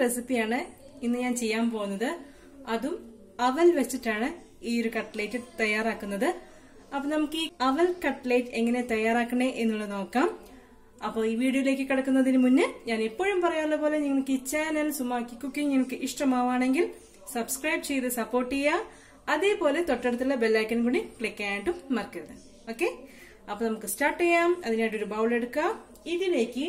റെസിപ്പിയാണ് ഇന്ന് ഞാൻ ചെയ്യാൻ പോകുന്നത് അതും അവൽ വെച്ചിട്ടാണ് ഈ ഒരു കട്ട്ലേറ്റ് തയ്യാറാക്കുന്നത് അപ്പൊ നമുക്ക് ഈ അവൽ കട്ട്ലേറ്റ് എങ്ങനെ തയ്യാറാക്കണേ എന്നുള്ളത് നോക്കാം അപ്പോൾ ഈ വീഡിയോയിലേക്ക് കിടക്കുന്നതിന് മുന്നേ ഞാൻ എപ്പോഴും പറയാനുള്ള പോലെ നിങ്ങൾക്ക് ഈ ചാനൽ സുമാക്കി കുക്കിംഗ് നിങ്ങൾക്ക് ഇഷ്ടമാവാണെങ്കിൽ സബ്സ്ക്രൈബ് ചെയ്ത് സപ്പോർട്ട് ചെയ്യുക അതേപോലെ തൊട്ടടുത്തുള്ള ബെല്ലൈക്കൻ കൂടി ക്ലിക്ക് ചെയ്യാനായിട്ടും മറക്കരുത് ഓക്കെ അപ്പൊ നമുക്ക് സ്റ്റാർട്ട് ചെയ്യാം അതിനായിട്ട് ഒരു ബൗൾ എടുക്കാം ഇതിലേക്ക്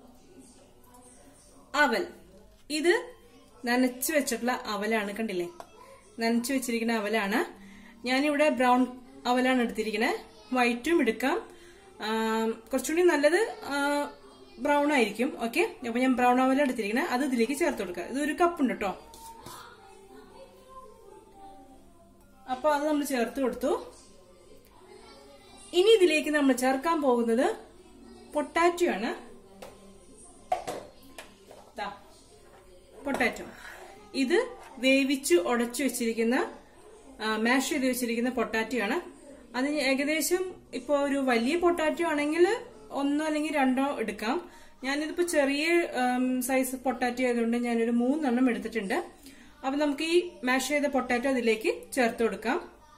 അവൽ ഇത് നനച്ചു വെച്ചിട്ടുള്ള അവലാണ് കണ്ടില്ലേ നനച്ചു വെച്ചിരിക്കുന്ന അവലാണ് ഞാനിവിടെ ബ്രൗൺ അവലാണ് എടുത്തിരിക്കുന്നത് വൈറ്റും എടുക്കാം കുറച്ചുകൂടി നല്ലത് ബ്രൗൺ ആയിരിക്കും ഓക്കെ അപ്പൊ ഞാൻ ബ്രൗൺ അവല എടുത്തിരിക്കുന്നത് അത് ഇതിലേക്ക് ചേർത്ത് കൊടുക്കുക ഇത് ഒരു കപ്പ് ഉണ്ട് കേട്ടോ അപ്പൊ അത് നമ്മൾ ചേർത്ത് കൊടുത്തു ഇനി ഇതിലേക്ക് നമ്മൾ ചേർക്കാൻ പോകുന്നത് പൊട്ടാറ്റോ ആണ് പൊട്ടാറ്റോ ഇത് വേവിച്ച് ഉടച്ചു വെച്ചിരിക്കുന്ന മാഷ് ചെയ്ത് വെച്ചിരിക്കുന്ന പൊട്ടാറ്റോ ആണ് അത് ഏകദേശം ഇപ്പോൾ ഒരു വലിയ പൊട്ടാറ്റോ ആണെങ്കിൽ ഒന്നോ അല്ലെങ്കിൽ രണ്ടോ എടുക്കാം ഞാനിതിപ്പോ ചെറിയ സൈസ് പൊട്ടാറ്റോ ആയതുകൊണ്ട് ഞാനൊരു മൂന്നെണ്ണം എടുത്തിട്ടുണ്ട് അപ്പൊ നമുക്ക് ഈ മാഷ് ചെയ്ത പൊട്ടാറ്റോ അതിലേക്ക് ചേർത്ത് കൊടുക്കാം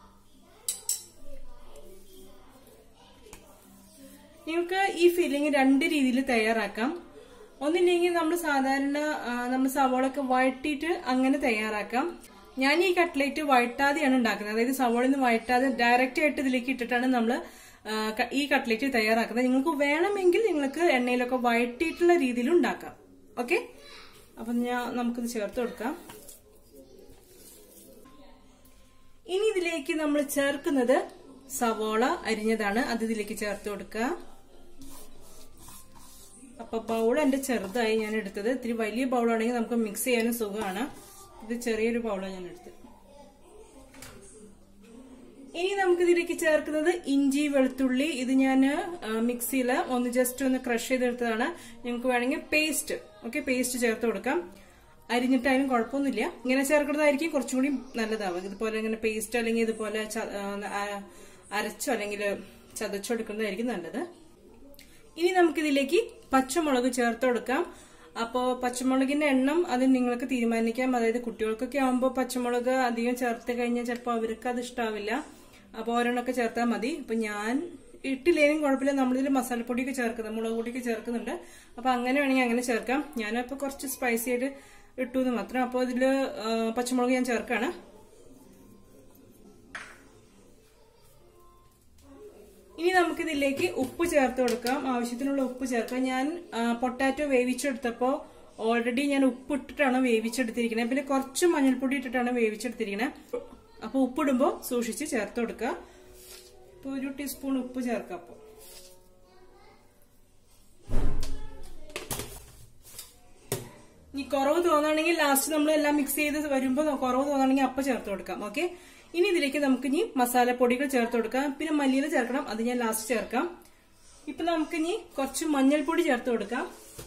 നിങ്ങൾക്ക് ഈ ഫില്ലിങ് രണ്ട് രീതിയിൽ തയ്യാറാക്കാം ഒന്നില്ലെങ്കിൽ നമ്മൾ സാധാരണ നമ്മൾ സവോളൊക്കെ വഴട്ടിയിട്ട് അങ്ങനെ തയ്യാറാക്കാം ഞാൻ ഈ കട്ട്ലേറ്റ് വഴട്ടാതെയാണ് ഉണ്ടാക്കുന്നത് അതായത് സവോളയിൽ നിന്ന് വഴട്ടാതെ ഡയറക്റ്റ് ആയിട്ട് ഇതിലേക്ക് ഇട്ടിട്ടാണ് നമ്മൾ ഈ കട്ട്ലേറ്റ് തയ്യാറാക്കുന്നത് നിങ്ങൾക്ക് വേണമെങ്കിൽ നിങ്ങൾക്ക് എണ്ണയിലൊക്കെ വഴട്ടിയിട്ടുള്ള രീതിയിൽ ഉണ്ടാക്കാം ഓക്കെ അപ്പൊ ഞാൻ നമുക്കിത് ചേർത്ത് കൊടുക്കാം ഇനി ഇതിലേക്ക് നമ്മൾ ചേർക്കുന്നത് സവോള അരിഞ്ഞതാണ് അത് ഇതിലേക്ക് ചേർത്ത് കൊടുക്കുക അപ്പൊ ബൗൾ എന്റെ ചെറുതായി ഞാൻ എടുത്തത് ഇത്തിരി വലിയ ബൗളാണെങ്കിൽ നമുക്ക് മിക്സ് ചെയ്യാനും സുഖമാണ് ഇത് ചെറിയൊരു ബൗളാണ് ഞാൻ എടുത്തത് ഇനി നമുക്ക് ഇതിലേക്ക് ചേർക്കുന്നത് ഇഞ്ചി വെളുത്തുള്ളി ഇത് ഞാൻ മിക്സിയിൽ ഒന്ന് ജസ്റ്റ് ഒന്ന് ക്രഷ് ചെയ്തെടുത്തതാണ് നിങ്ങൾക്ക് വേണമെങ്കിൽ പേസ്റ്റ് ഓക്കെ പേസ്റ്റ് ചേർത്ത് കൊടുക്കാം അരിഞ്ഞിട്ടായാലും കുഴപ്പമൊന്നുമില്ല ഇങ്ങനെ ചേർക്കുന്നതായിരിക്കും കുറച്ചും കൂടി നല്ലതാവും ഇതുപോലെ ഇങ്ങനെ പേസ്റ്റ് അല്ലെങ്കിൽ ഇതുപോലെ അരച്ചോ അല്ലെങ്കിൽ ചതച്ചോ എടുക്കുന്നതായിരിക്കും നല്ലത് ഇനി നമുക്കിതിലേക്ക് പച്ചമുളക് ചേർത്ത് കൊടുക്കാം അപ്പോൾ പച്ചമുളകിന്റെ എണ്ണം അത് നിങ്ങൾക്ക് തീരുമാനിക്കാം അതായത് കുട്ടികൾക്കൊക്കെ ആകുമ്പോൾ പച്ചമുളക് അധികം ചേർത്ത് കഴിഞ്ഞാൽ ചിലപ്പോൾ അവർക്ക് അത് ഇഷ്ടാവില്ല അപ്പോൾ ഓരോന്നൊക്കെ ചേർത്താൽ മതി അപ്പൊ ഞാൻ ഇട്ടില്ലേലും കുഴപ്പമില്ല നമ്മളിതിൽ മസാലപ്പൊടിയൊക്കെ ചേർക്കുന്നത് മുളക് പൊടിയൊക്കെ ചേർക്കുന്നുണ്ട് അപ്പൊ അങ്ങനെ വേണമെങ്കിൽ അങ്ങനെ ചേർക്കാം ഞാനപ്പോൾ കുറച്ച് സ്പൈസി ആയിട്ട് ഇട്ടു എന്ന് മാത്രം അപ്പോൾ ഇതിൽ പച്ചമുളക് ഞാൻ ചേർക്കാണ് ഇനി നമുക്കിതിലേക്ക് ഉപ്പ് ചേർത്ത് കൊടുക്കാം ആവശ്യത്തിനുള്ള ഉപ്പ് ചേർക്കാം ഞാൻ പൊട്ടാറ്റോ വേവിച്ചെടുത്തപ്പോൾ ഓൾറെഡി ഞാൻ ഉപ്പ് ഇട്ടിട്ടാണ് വേവിച്ചെടുത്തിരിക്കുന്നത് പിന്നെ കുറച്ച് മഞ്ഞൾപ്പൊടി ഇട്ടിട്ടാണ് വേവിച്ചെടുത്തിരിക്കുന്നത് അപ്പോൾ ഉപ്പിടുമ്പോൾ സൂക്ഷിച്ച് ചേർത്ത് കൊടുക്കുക ഇപ്പോൾ ഒരു ടീസ്പൂൺ ഉപ്പ് ചേർക്കാം അപ്പോൾ ഇനി കുറവ് തോന്നുകയാണെങ്കിൽ ലാസ്റ്റ് നമ്മൾ എല്ലാം മിക്സ് ചെയ്ത് വരുമ്പോൾ കുറവ് തോന്നുകയാണെങ്കിൽ അപ്പം ചേർത്ത് കൊടുക്കാം ഓക്കെ ഇനി ഇതിലേക്ക് നമുക്ക് ഇനി മസാലപ്പൊടികൾ ചേർത്ത് കൊടുക്കാം പിന്നെ മല്ലിയില ചേർക്കണം അത് ഞാൻ ലാസ്റ്റ് ചേർക്കാം ഇപ്പൊ നമുക്ക് ഇനി കുറച്ച് മഞ്ഞൾപ്പൊടി ചേർത്ത് കൊടുക്കാം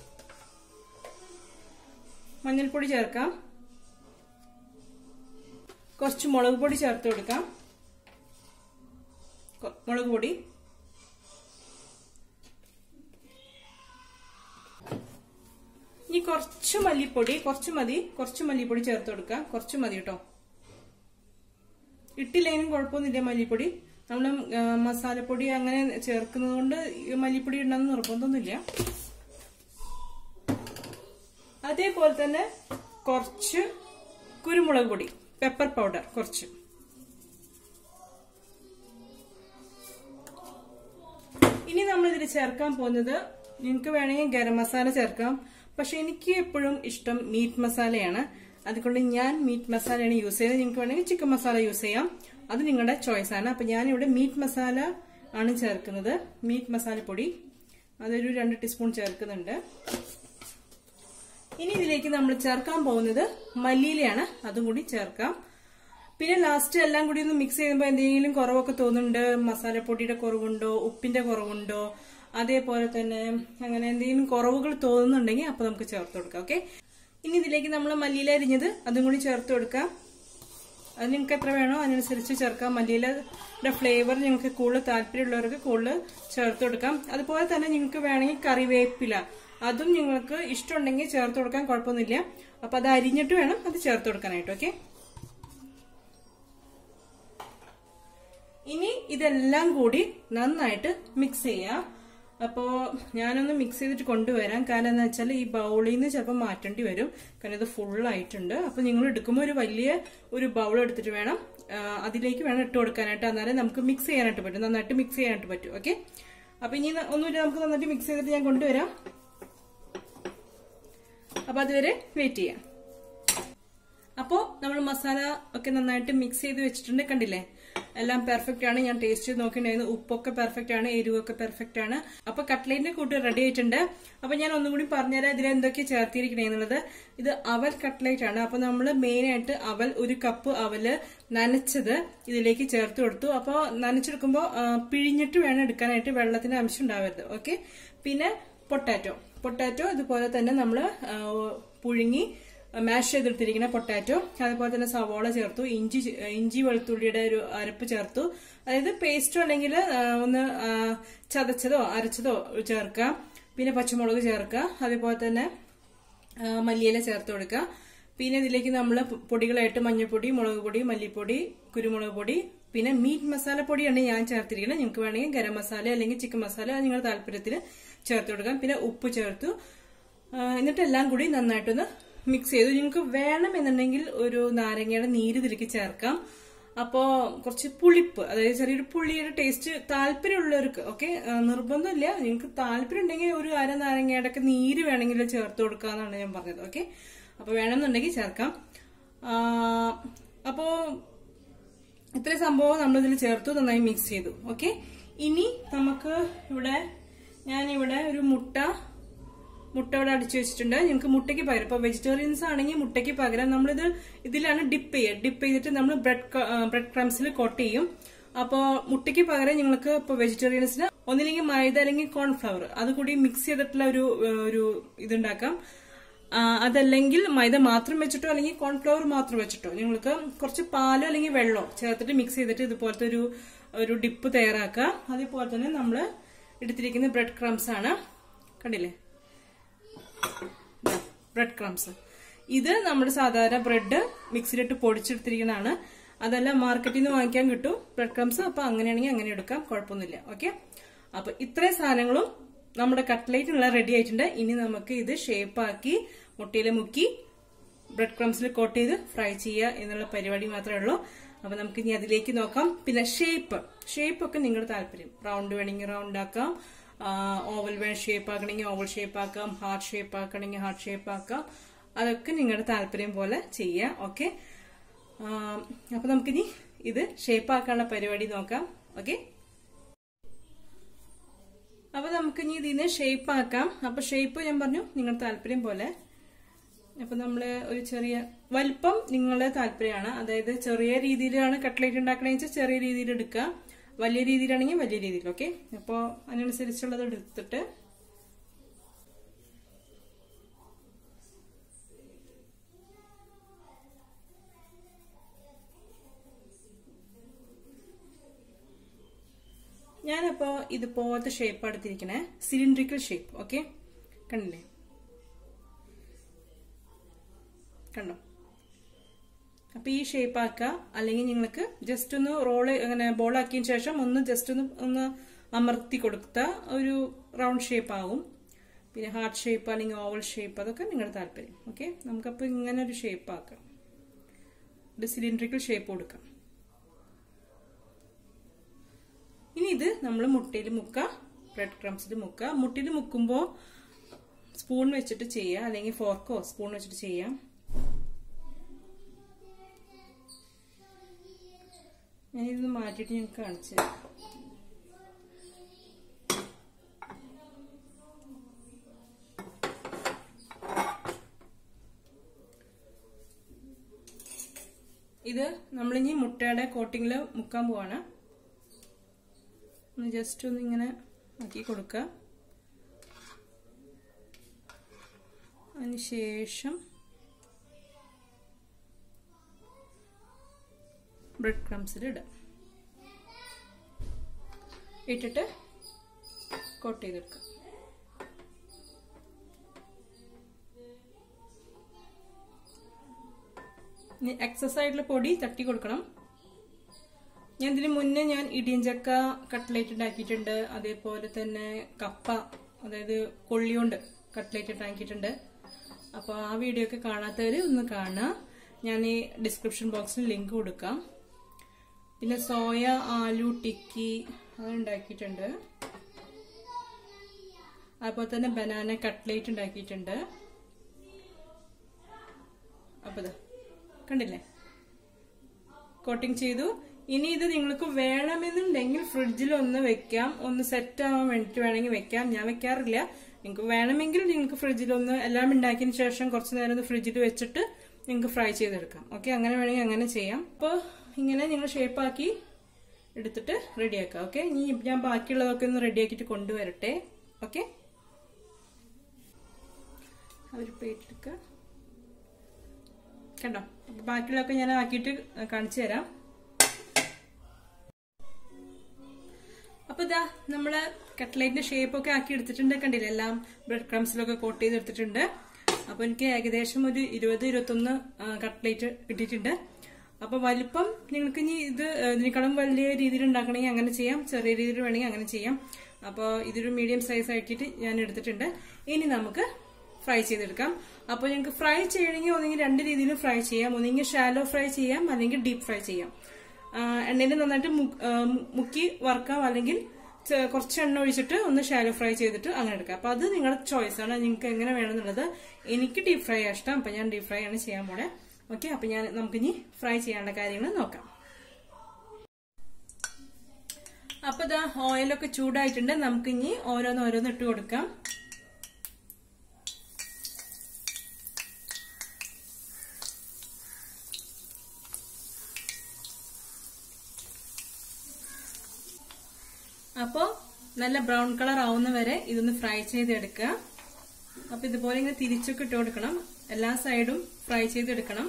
മഞ്ഞൾപ്പൊടി ചേർക്കാം കുറച്ച് മുളക് പൊടി ചേർത്ത് കൊടുക്കാം മുളക് പൊടി ഇനി കുറച്ച് മല്ലിപ്പൊടി കുറച്ച് മതി കുറച്ച് മല്ലിപ്പൊടി ചേർത്ത് കൊടുക്കാം കുറച്ച് മതി കേട്ടോ ഇട്ടില്ലെങ്കിലും കുഴപ്പമൊന്നുമില്ല മല്ലിപ്പൊടി നമ്മൾ മസാലപ്പൊടി അങ്ങനെ ചേർക്കുന്നത് കൊണ്ട് മല്ലിപ്പൊടി ഇടണമെന്ന് നിർബന്ധമൊന്നുമില്ല അതേപോലെ തന്നെ കുറച്ച് കുരുമുളക് പൊടി പെപ്പർ പൗഡർ കുറച്ച് ഇനി നമ്മൾ ഇതിൽ ചേർക്കാൻ പോകുന്നത് നിങ്ങൾക്ക് വേണമെങ്കിൽ ഗരം മസാല ചേർക്കാം പക്ഷെ എനിക്ക് എപ്പോഴും ഇഷ്ടം മീറ്റ് മസാലയാണ് അതുകൊണ്ട് ഞാൻ മീറ്റ് മസാലയാണ് യൂസ് ചെയ്യുന്നത് നിങ്ങൾക്ക് വേണമെങ്കിൽ ചിക്കൻ മസാല യൂസ് ചെയ്യാം അത് നിങ്ങളുടെ ചോയ്സ് ആണ് അപ്പൊ ഞാനിവിടെ മീറ്റ് മസാല ആണ് ചേർക്കുന്നത് മീറ്റ് മസാലപ്പൊടി അതൊരു രണ്ട് ടീസ്പൂൺ ചേർക്കുന്നുണ്ട് ഇനി ഇതിലേക്ക് നമ്മൾ ചേർക്കാൻ പോകുന്നത് മല്ലിയിലയാണ് അതും കൂടി ചേർക്കാം പിന്നെ ലാസ്റ്റ് എല്ലാം കൂടി ഒന്ന് മിക്സ് ചെയ്യുമ്പോൾ എന്തെങ്കിലും കുറവൊക്കെ തോന്നുന്നുണ്ട് മസാലപ്പൊടിയുടെ കുറവുണ്ടോ ഉപ്പിന്റെ കുറവുണ്ടോ അതേപോലെ തന്നെ അങ്ങനെ എന്തെങ്കിലും കുറവുകൾ തോന്നുന്നുണ്ടെങ്കിൽ അപ്പൊ നമുക്ക് ചേർത്ത് കൊടുക്കാം ഓക്കെ ഇനി ഇതിലേക്ക് നമ്മൾ മല്ലിയില അരിഞ്ഞത് അതും കൂടി ചേർത്ത് കൊടുക്കാം അത് നിങ്ങൾക്ക് എത്ര വേണോ അതിനനുസരിച്ച് ചേർക്കാം മല്ലിയിലയുടെ ഫ്ലേവർ നിങ്ങൾക്ക് കൂടുതൽ താല്പര്യമുള്ളവർക്ക് കൂടുതൽ ചേർത്ത് കൊടുക്കാം അതുപോലെ തന്നെ നിങ്ങൾക്ക് വേണമെങ്കിൽ കറിവേപ്പില അതും നിങ്ങൾക്ക് ഇഷ്ടമുണ്ടെങ്കിൽ ചേർത്ത് കൊടുക്കാൻ കുഴപ്പമൊന്നുമില്ല അപ്പൊ അത് അരിഞ്ഞിട്ട് വേണം അത് ചേർത്ത് കൊടുക്കാനായിട്ട് ഓക്കെ ഇനി ഇതെല്ലാം കൂടി നന്നായിട്ട് മിക്സ് ചെയ്യാം അപ്പോ ഞാനൊന്ന് മിക്സ് ചെയ്തിട്ട് കൊണ്ടുവരാം കാരണം എന്താ വെച്ചാൽ ഈ ബൗളിൽ നിന്ന് ചിലപ്പോൾ മാറ്റേണ്ടി വരും കാരണം ഇത് ഫുൾ ആയിട്ടുണ്ട് അപ്പൊ നിങ്ങൾ എടുക്കുമ്പോൾ ഒരു വലിയ ഒരു ബൗൾ എടുത്തിട്ട് വേണം ആ, അതിലേക്ക് വേണം ഇട്ട് കൊടുക്കാനായിട്ട് എന്നാലേ നമുക്ക് മിക്സ് ചെയ്യാനായിട്ട് പറ്റും നന്നായിട്ട് മിക്സ് ചെയ്യാനായിട്ട് പറ്റും ഓക്കെ അപ്പൊ ഇനി ന- ഒന്നുമില്ല നമുക്ക് നന്നായിട്ട് മിക്സ് ചെയ്തിട്ട് ഞാൻ കൊണ്ടുവരാം അപ്പൊ അതുവരെ വെയിറ്റ് ചെയ്യാം അപ്പോ നമ്മൾ മസാല ഒക്കെ നന്നായിട്ട് മിക്സ് ചെയ്ത് വെച്ചിട്ടുണ്ട് കണ്ടില്ലേ എല്ലാം പെർഫെക്റ്റ് ആണ് ഞാൻ ടേസ്റ്റ് ചെയ്ത് നോക്കിണ്ടായിരുന്നു ഉപ്പൊക്കെ പെർഫെക്റ്റ് ആണ് എരിവൊക്കെ പെർഫെക്റ്റ് ആണ് അപ്പൊ കട്ട്ലേറ്റിന്റെ കൂട്ട് റെഡി ആയിട്ടുണ്ട് അപ്പൊ ഞാൻ ഒന്നും കൂടി പറഞ്ഞുതരാം ഇതിൽ എന്തൊക്കെ ചേർത്തിരിക്കണേ എന്നുള്ളത് ഇത് അവൽ കട്ട്ലേറ്റ് ആണ് അപ്പൊ നമ്മൾ മെയിൻ ആയിട്ട് അവൽ ഒരു കപ്പ് അവല് നനച്ചത് ഇതിലേക്ക് ചേർത്ത് കൊടുത്തു അപ്പോൾ നനച്ചെടുക്കുമ്പോൾ പിഴിഞ്ഞിട്ട് വേണം എടുക്കാനായിട്ട് വെള്ളത്തിന്റെ അംശം ഉണ്ടാവരുത് ഓക്കെ പിന്നെ പൊട്ടാറ്റോ പൊട്ടാറ്റോ ഇതുപോലെ തന്നെ നമ്മൾ പുഴുങ്ങി മാഷ് ചെയ്തെടുത്തിരിക്കുന്ന പൊട്ടാറ്റോ അതുപോലെ തന്നെ സവോള ചേർത്തു ഇഞ്ചി ചേ- ഇഞ്ചി വെളുത്തുള്ളിയുടെ ഒരു അരപ്പ് ചേർത്തു അതായത് പേസ്റ്റോ അല്ലെങ്കിൽ ആ, ഒന്ന് ആ, ചതച്ചതോ അരച്ചതോ ചേർക്കാം പിന്നെ പച്ചമുളക് ചേർക്കുക അതുപോലെ തന്നെ ആ, മല്ലിയില ചേർത്ത് കൊടുക്കുക പിന്നെ ഇതിലേക്ക് നമ്മൾ പൊടികളായിട്ട് മഞ്ഞൾപ്പൊടി മുളക് പൊടി മല്ലിപ്പൊടി കുരുമുളക് പൊടി പിന്നെ മീറ്റ് മസാല പൊടിയാണ് ഞാൻ ചേർത്തിരിക്കുന്നത് നിങ്ങൾക്ക് വേണമെങ്കിൽ ഗരം മസാല അല്ലെങ്കിൽ ചിക്കൻ മസാല അത് നിങ്ങളുടെ താല്പര്യത്തിന് ചേർത്ത് കൊടുക്കാം പിന്നെ ഉപ്പ് ചേർത്തു ആ, എന്നിട്ട് എല്ലാം കൂടി നന്നായിട്ടൊന്ന് മിക്സ് ചെയ്തു നിങ്ങൾക്ക് വേണമെന്നുണ്ടെങ്കിൽ ഒരു നാരങ്ങയുടെ നീര് ഇതിലേക്ക് ചേർക്കാം അപ്പോ കുറച്ച് പുളിപ്പ് അതായത് ചെറിയൊരു പുളിയുടെ ടേസ്റ്റ് താല്പര്യമുള്ളവർക്ക് ഓക്കെ നിർബന്ധമില്ല നിങ്ങൾക്ക് താല്പര്യം ഉണ്ടെങ്കിൽ ഒരു അര നാരങ്ങയുടെ ഒക്കെ നീര് വേണമെങ്കിൽ ചേർത്ത് കൊടുക്കാന്നാണ് ഞാൻ പറഞ്ഞത് ഓക്കെ അപ്പൊ വേണമെന്നുണ്ടെങ്കിൽ ചേർക്കാം ആ, അപ്പോ ഇത്രയും സംഭവം നമ്മൾ ഇതിൽ ചേർത്തു നന്നായി മിക്സ് ചെയ്തു ഓക്കെ ഇനി നമുക്ക് ഇവിടെ ഞാനിവിടെ ഒരു മുട്ട മുട്ട ഇവിടെ അടിച്ചു വെച്ചിട്ടുണ്ട് നിങ്ങൾക്ക് മുട്ടയ്ക്ക് പകരം ഇപ്പൊ വെജിറ്റേറിയൻസ് ആണെങ്കിൽ മുട്ടയ്ക്ക് പകരം നമ്മളിത് ഇതിലാണ് ഡിപ്പ് ചെയ്യുക ഡിപ്പ് ചെയ്തിട്ട് നമ്മൾ ബ്രെഡ് ബ്രെഡ് ക്രംസിൽ കോട്ട് ചെയ്യും അപ്പോൾ മുട്ടയ്ക്ക് പകരം നിങ്ങൾക്ക് ഇപ്പൊ വെജിറ്റേറിയൻസിന് ഒന്നില്ലെങ്കിൽ മൈദ അല്ലെങ്കിൽ കോൺഫ്ലവർ അത് കൂടി മിക്സ് ചെയ്തിട്ടുള്ള ഒരു ഏഹ്, ഒരു ഇതുണ്ടാക്കാം ആ, അതല്ലെങ്കിൽ മൈദ മാത്രം വെച്ചിട്ടോ അല്ലെങ്കിൽ കോൺഫ്ലവർ മാത്രം വെച്ചിട്ടോ നിങ്ങൾക്ക് കുറച്ച് പാലോ അല്ലെങ്കിൽ വെള്ളമോ ചേർത്തിട്ട് മിക്സ് ചെയ്തിട്ട് ഇതുപോലത്തെ ഒരു ഒരു ഡിപ്പ് തയ്യാറാക്കുക അതേപോലെ തന്നെ നമ്മൾ എടുത്തിരിക്കുന്ന ബ്രെഡ് ക്രംസ് ആണ് കണ്ടില്ലേ ബ്രെഡ് ക്രംസ് ഇത് നമ്മുടെ സാധാരണ ബ്രെഡ് മിക്സിയിലിട്ട് പൊടിച്ചെടുത്തിരിക്കുന്നതാണ് അതെല്ലാം മാർക്കറ്റിൽ നിന്ന് വാങ്ങിക്കാൻ കിട്ടും ബ്രെഡ് ക്രംസ് അപ്പൊ അങ്ങനെയാണെങ്കിൽ അങ്ങനെ എടുക്കാം കുഴപ്പമൊന്നുമില്ല ഓക്കെ അപ്പൊ ഇത്രയും സാധനങ്ങളും നമ്മുടെ കട്ട്ലേറ്റിനുള്ള റെഡി ആയിട്ടുണ്ട് ഇനി നമുക്ക് ഇത് ഷേപ്പാക്കി മുട്ടയിൽ മുക്കി ബ്രെഡ് ക്രംസിൽ കോട്ട് ചെയ്ത് ഫ്രൈ ചെയ്യുക എന്നുള്ള പരിപാടി മാത്രമേ ഉള്ളൂ അപ്പൊ നമുക്ക് ഇനി അതിലേക്ക് നോക്കാം പിന്നെ ഷേപ്പ് ഷേപ്പ് ഒക്കെ നിങ്ങളുടെ താല്പര്യം റൗണ്ട് വേണമെങ്കിൽ റൗണ്ട് ആക്കാം ഓവൽ വേണം ഷേപ്പ് ആക്കണമെങ്കിൽ ഓവൽ ഷേപ്പ് ആക്കാം ഹാർട്ട് ഷേപ്പ് ആക്കണമെങ്കിൽ ഹാർട്ട് ഷേപ്പ് ആക്കാം അതൊക്കെ നിങ്ങളുടെ താല്പര്യം പോലെ ചെയ്യാം ഓക്കെ അപ്പൊ നമുക്കിനി ഇത് ഷേപ്പ് ആക്കാനുള്ള പരിപാടി നോക്കാം ഓക്കെ അപ്പൊ നമുക്ക് ഇനി ഇതിന് ഷേപ്പ് ആക്കാം അപ്പൊ ഷേപ്പ് ഞാൻ പറഞ്ഞു നിങ്ങളുടെ താല്പര്യം പോലെ അപ്പൊ നമ്മള് ഒരു ചെറിയ വലിപ്പം നിങ്ങളുടെ താല്പര്യമാണ് അതായത് ചെറിയ രീതിയിലാണ് കട്ട്ലേറ്റ് ഉണ്ടാക്കണമെന്ന് വെച്ചാൽ ചെറിയ രീതിയിൽ എടുക്കുക വലിയ രീതിയിലാണെങ്കിൽ വലിയ രീതിയിൽ ഓക്കെ അപ്പോൾ അതിനനുസരിച്ചുള്ളത് എടുത്തിട്ട് ഞാനപ്പോ ഇതുപോലത്തെ ഷേപ്പ് എടുത്തിരിക്കണേ സിലിണ്ട്രിക്കൽ ഷേപ്പ് ഓക്കെ കണ്ടില്ലേ കണ്ടോ അപ്പൊ ഈ ഷേപ്പ് ആക്കുക അല്ലെങ്കിൽ നിങ്ങൾക്ക് ജസ്റ്റ് ഒന്ന് റോള് അങ്ങനെ ബോൾ ആക്കിയതിന് ശേഷം ഒന്ന് ജസ്റ്റ് ഒന്ന് ഒന്ന് അമർത്തി കൊടുത്ത ഒരു റൗണ്ട് ഷേപ്പ് ആകും പിന്നെ ഹാർട്ട് ഷേപ്പ് അല്ലെങ്കിൽ ഓവൽ ഷേപ്പ് അതൊക്കെ നിങ്ങളുടെ താല്പര്യം ഓക്കെ നമുക്കപ്പോൾ ഇങ്ങനെ ഒരു ഷേപ്പ് ആക്കാം ഒരു സിലിണ്ട്രിക്കൽ ഷേപ്പ് കൊടുക്കാം ഇനി ഇത് നമ്മൾ മുട്ടയിൽ മുക്കുക ബ്രെഡ് ക്രംസിൽ മുക്കുക മുട്ടയിൽ മുക്കുമ്പോൾ സ്പൂൺ വെച്ചിട്ട് ചെയ്യുക അല്ലെങ്കിൽ ഫോർക്കോ സ്പൂൺ വെച്ചിട്ട് ചെയ്യാം ഞാനിതൊന്ന് മാറ്റിയിട്ട് ഞങ്ങൾക്ക് കാണിച്ചു തരാം. ഇത് നമ്മളിനി മുട്ടയുടെ കോട്ടിങ്ങിൽ മുക്കാൻ പോവാണ് ഒന്ന് ജസ്റ്റ് ഒന്ന് ഇങ്ങനെ ആക്കി കൊടുക്കുക അതിനുശേഷം ബ്രെഡ് ക്രംസിൽ ഇടുക ഇട്ടിട്ട് കോട്ട് ചെയ്തെടുക്കുക ഇനി എക്സസ് ആയിട്ടുള്ള പൊടി തട്ടി കൊടുക്കണം ഞാൻ ഇതിന് മുന്നേ ഞാൻ ഇടിയഞ്ചക്ക കട്ട്ലേറ്റ് ഉണ്ടാക്കിയിട്ടുണ്ട് അതേപോലെ തന്നെ കപ്പ അതായത് കൊള്ളിയോണ്ട് കട്ട്ലേറ്റ് ഉണ്ടാക്കിയിട്ടുണ്ട് അപ്പോൾ ആ വീഡിയോ ഒക്കെ കാണാത്തവർ ഒന്ന് കാണുക ഞാൻ ഈ ഡിസ്ക്രിപ്ഷൻ ബോക്സിൽ ലിങ്ക് കൊടുക്കാം പിന്നെ സോയ ആലു ടിക്കി അത് ഉണ്ടാക്കിയിട്ടുണ്ട് അതുപോലെ തന്നെ ബനാന കട്ട്ലേറ്റ് ഉണ്ടാക്കിയിട്ടുണ്ട് അപ്പൊ ഇതാ കണ്ടില്ലേ കോട്ടിംഗ് ചെയ്തു ഇനി ഇത് നിങ്ങൾക്ക് വേണമെന്നുണ്ടെങ്കിൽ ഫ്രിഡ്ജിൽ ഒന്ന് വെക്കാം ഒന്ന് സെറ്റ് ആവാൻ വേണ്ടിട്ട് വേണമെങ്കിൽ വെക്കാം ഞാൻ വെക്കാറില്ല നിങ്ങൾക്ക് വേണമെങ്കിൽ നിങ്ങൾക്ക് ഫ്രിഡ്ജിൽ ഒന്ന് എല്ലാം ഉണ്ടാക്കിയതിന് ശേഷം കുറച്ച് നേരം ഒന്ന് ഫ്രിഡ്ജിൽ വെച്ചിട്ട് നിങ്ങൾക്ക് ഫ്രൈ ചെയ്തെടുക്കാം ഓക്കെ അങ്ങനെ വേണമെങ്കിൽ അങ്ങനെ ചെയ്യാം അപ്പോൾ ഇങ്ങനെ നിങ്ങൾ ഷേപ്പാക്കി എടുത്തിട്ട് റെഡിയാക്കാം ഓക്കെ ഇനി ഞാൻ ബാക്കിയുള്ളതൊക്കെ ഒന്ന് റെഡിയാക്കിയിട്ട് കൊണ്ടുവരട്ടെ ഓക്കെ അവർ പ്ലേറ്റ് എടുക്കുക കണ്ടോ അപ്പൊ ബാക്കിയുള്ളതൊക്കെ ഞാൻ ആക്കിയിട്ട് കാണിച്ചു തരാം അപ്പൊ ഇതാ നമ്മള് കട്ട്ലേറ്റിന്റെ ഷേപ്പ് ഒക്കെ ആക്കി എടുത്തിട്ടുണ്ട് കണ്ടില്ലേ എല്ലാം ബ്രെഡ് ക്രംസിലൊക്കെ കോട്ട് ചെയ്ത് എടുത്തിട്ടുണ്ട് അപ്പൊ എനിക്ക് ഏകദേശം ഒരു ഇരുപത് ഇരുപത്തൊന്ന് കട്ട്ലേറ്റ് കിട്ടിയിട്ടുണ്ട് അപ്പൊ വലിപ്പം നിങ്ങൾക്ക് ഇനി ഇത് ഇതിനേക്കാളും വലിയ രീതിയിൽ ഉണ്ടാക്കണമെങ്കിൽ അങ്ങനെ ചെയ്യാം ചെറിയ രീതിയിൽ വേണമെങ്കിൽ അങ്ങനെ ചെയ്യാം അപ്പോൾ ഇതൊരു മീഡിയം സൈസ് ആക്കിയിട്ട് ഞാൻ എടുത്തിട്ടുണ്ട് ഇനി നമുക്ക് ഫ്രൈ ചെയ്തെടുക്കാം അപ്പോൾ ഞങ്ങൾക്ക് ഫ്രൈ ചെയ്യണമെങ്കിൽ ഒന്നെങ്കിൽ രണ്ട് രീതിയിലും ഫ്രൈ ചെയ്യാം ഒന്നെങ്കിൽ ഷാലോ ഫ്രൈ ചെയ്യാം അല്ലെങ്കിൽ ഡീപ്പ് ഫ്രൈ ചെയ്യാം എണ്ണയിൽ നന്നായിട്ട് മുക്കി വറുക്കാം അല്ലെങ്കിൽ കുറച്ച് എണ്ണ ഒഴിച്ചിട്ട് ഒന്ന് ഷാലോ ഫ്രൈ ചെയ്തിട്ട് അങ്ങനെ എടുക്കാം അപ്പൊ അത് നിങ്ങളുടെ ചോയ്സ് ആണ് നിങ്ങൾക്ക് എങ്ങനെ വേണമെന്നുള്ളത് എനിക്ക് ഡീപ്പ് ഫ്രൈ ഇഷ്ടം അപ്പൊ ഞാൻ ഡീപ്പ് ഫ്രൈ ആണ് ചെയ്യാൻ പോണേ ഓക്കെ അപ്പൊ ഞാൻ നമുക്കിനി ഫ്രൈ ചെയ്യാനുള്ള കാര്യങ്ങൾ നോക്കാം അപ്പൊ ഇതാ ഓയിലൊക്കെ ചൂടായിട്ടുണ്ട് നമുക്കിനി ഓരോന്ന് ഓരോന്ന് ഇട്ട് കൊടുക്കാം അപ്പോ നല്ല ബ്രൗൺ കളർ ആവുന്ന വരെ ഇതൊന്ന് ഫ്രൈ ചെയ്തെടുക്കുക അപ്പൊ ഇതുപോലെ ഇങ്ങനെ തിരിച്ചൊക്കെ ഇട്ട് കൊടുക്കണം എല്ലാ സൈഡും ഫ്രൈ ചെയ്തെടുക്കണം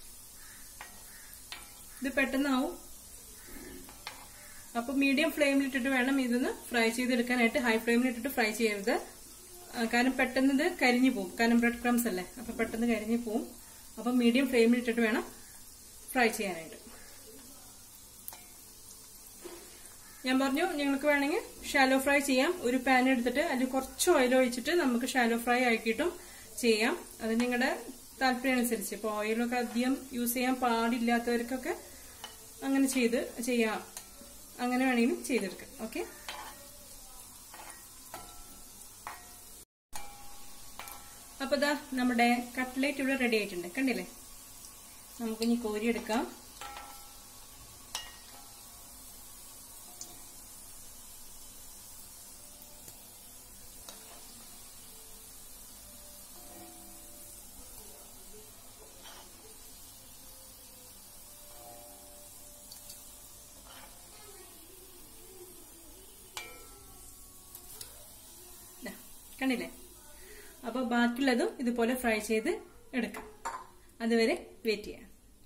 ഇത് പെട്ടെന്നാവും അപ്പൊ മീഡിയം ഫ്ലെയിമിൽ ഇട്ടിട്ട് വേണം ഇതൊന്ന് ഫ്രൈ ചെയ്തെടുക്കാനായിട്ട് ഹൈ ഫ്ലെയിമിൽ ഇട്ടിട്ട് ഫ്രൈ ചെയ്യരുത് കാരണം പെട്ടെന്ന് ഇത് കരിഞ്ഞു പോകും കാരണം ബ്രെഡ് ക്രംസ് അല്ലേ അപ്പൊ പെട്ടെന്ന് കരിഞ്ഞു പോകും അപ്പൊ മീഡിയം ഫ്ലെയിമിൽ ഇട്ടിട്ട് വേണം ഫ്രൈ ചെയ്യാനായിട്ട് ഞാൻ പറഞ്ഞു നിങ്ങൾക്ക് വേണമെങ്കിൽ ഷാലോ ഫ്രൈ ചെയ്യാം ഒരു പാൻ എടുത്തിട്ട് അതിൽ കുറച്ച് ഓയിൽ ഒഴിച്ചിട്ട് നമുക്ക് ഷാലോ ഫ്രൈ ആക്കിയിട്ടും ചെയ്യാം അത് നിങ്ങളുടെ താല്പര്യം അനുസരിച്ച് ഇപ്പോൾ ഓയിലൊക്കെ അധികം യൂസ് ചെയ്യാൻ പാടില്ലാത്തവർക്കൊക്കെ അങ്ങനെ ചെയ്ത് ചെയ്യാം അങ്ങനെ വേണമെങ്കിലും ചെയ്തെടുക്കാം ഓക്കെ അപ്പൊ ഇതാ നമ്മുടെ കട്ട്ലേറ്റ് ഇവിടെ റെഡി ആയിട്ടുണ്ട് കണ്ടില്ലേ നമുക്കിനി കോരിയെടുക്കാം കണ്ടില്ലേ അപ്പോൾ ബാക്കിയുള്ളതും ഇതുപോലെ ഫ്രൈ ചെയ്ത് എടുക്കാം അതുവരെ വെയിറ്റ് ചെയ്യാം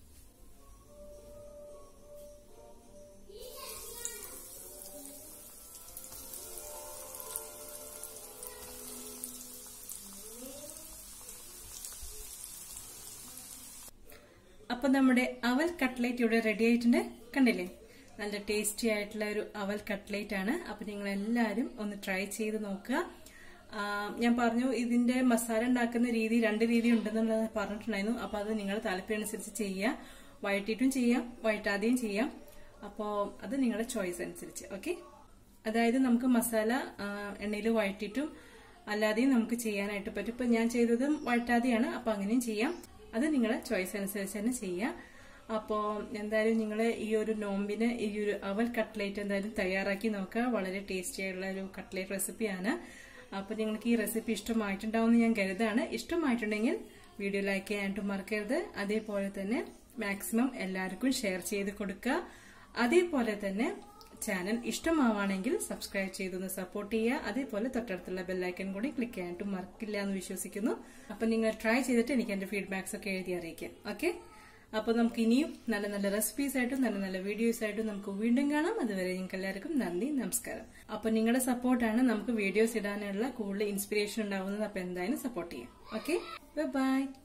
അപ്പൊ നമ്മുടെ അവൽ കട്ട്ലേറ്റ് ഇവിടെ റെഡി ആയിട്ടുണ്ട് കണ്ടില്ലേ നല്ല ടേസ്റ്റി ആയിട്ടുള്ള ഒരു അവൽ കട്ട്ലേറ്റ് ആണ് അപ്പൊ നിങ്ങൾ എല്ലാവരും ഒന്ന് ട്രൈ ചെയ്ത് നോക്കുക ഞാൻ പറഞ്ഞു ഇതിന്റെ മസാല ഉണ്ടാക്കുന്ന രീതി രണ്ട് രീതി ഉണ്ടെന്നുള്ളത് പറഞ്ഞിട്ടുണ്ടായിരുന്നു അപ്പൊ അത് നിങ്ങളുടെ താല്പര്യം അനുസരിച്ച് ചെയ്യാം വഴറ്റിയിട്ടും ചെയ്യാം വഴറ്റാതെയും ചെയ്യാം അപ്പോൾ അത് നിങ്ങളുടെ ചോയ്സ് അനുസരിച്ച് ഓക്കെ അതായത് നമുക്ക് മസാല എണ്ണയിൽ വഴറ്റിയിട്ടും അല്ലാതെയും നമുക്ക് ചെയ്യാനായിട്ട് പറ്റും ഇപ്പൊ ഞാൻ ചെയ്തതും വഴറ്റാതെയാണ് അപ്പൊ അങ്ങനെയും ചെയ്യാം അത് നിങ്ങളുടെ ചോയ്സ് അനുസരിച്ച് തന്നെ ചെയ്യാം അപ്പോൾ എന്തായാലും നിങ്ങൾ ഈ ഒരു നോമ്പിന് ഈ ഒരു അവൽ കട്ട്ലേറ്റ് എന്തായാലും തയ്യാറാക്കി നോക്കുക വളരെ ടേസ്റ്റി ആയിട്ടുള്ള ഒരു കട്ട്ലേറ്റ് റെസിപ്പിയാണ് അപ്പോൾ നിങ്ങൾക്ക് ഈ റെസിപ്പി ഇഷ്ടമായിട്ടുണ്ടാവുമെന്ന് ഞാൻ കരുതാണ് ഇഷ്ടമായിട്ടുണ്ടെങ്കിൽ വീഡിയോ ലൈക്ക് ചെയ്യാനായിട്ട് മറക്കരുത് അതേപോലെ തന്നെ മാക്സിമം എല്ലാവർക്കും ഷെയർ ചെയ്ത് കൊടുക്കുക അതേപോലെ തന്നെ ചാനൽ ഇഷ്ടമാവാണെങ്കിൽ സബ്സ്ക്രൈബ് ചെയ്തൊന്ന് സപ്പോർട്ട് ചെയ്യുക അതേപോലെ തൊട്ടടുത്തുള്ള ബെല്ലൈക്കൻ കൂടി ക്ലിക്ക് ചെയ്യാനായിട്ട് മറക്കില്ല എന്ന് വിശ്വസിക്കുന്നു അപ്പൊ നിങ്ങൾ ട്രൈ ചെയ്തിട്ട് എനിക്ക് എന്റെ ഫീഡ്ബാക്സ് ഒക്കെ എഴുതി അറിയിക്കാം ഓക്കെ അപ്പൊ നമുക്ക് ഇനിയും നല്ല നല്ല റെസിപ്പീസ് ആയിട്ടും നല്ല നല്ല വീഡിയോസ് ആയിട്ടും നമുക്ക് വീണ്ടും കാണാം അതുവരെ നിങ്ങൾക്ക് എല്ലാവർക്കും നന്ദി നമസ്കാരം അപ്പൊ നിങ്ങളുടെ സപ്പോർട്ടാണ് നമുക്ക് വീഡിയോസ് ഇടാനുള്ള കൂടുതൽ ഇൻസ്പിറേഷൻ ഉണ്ടാവുന്നത് അപ്പൊ എന്തായാലും സപ്പോർട്ട് ചെയ്യാം ഓക്കെ ബൈ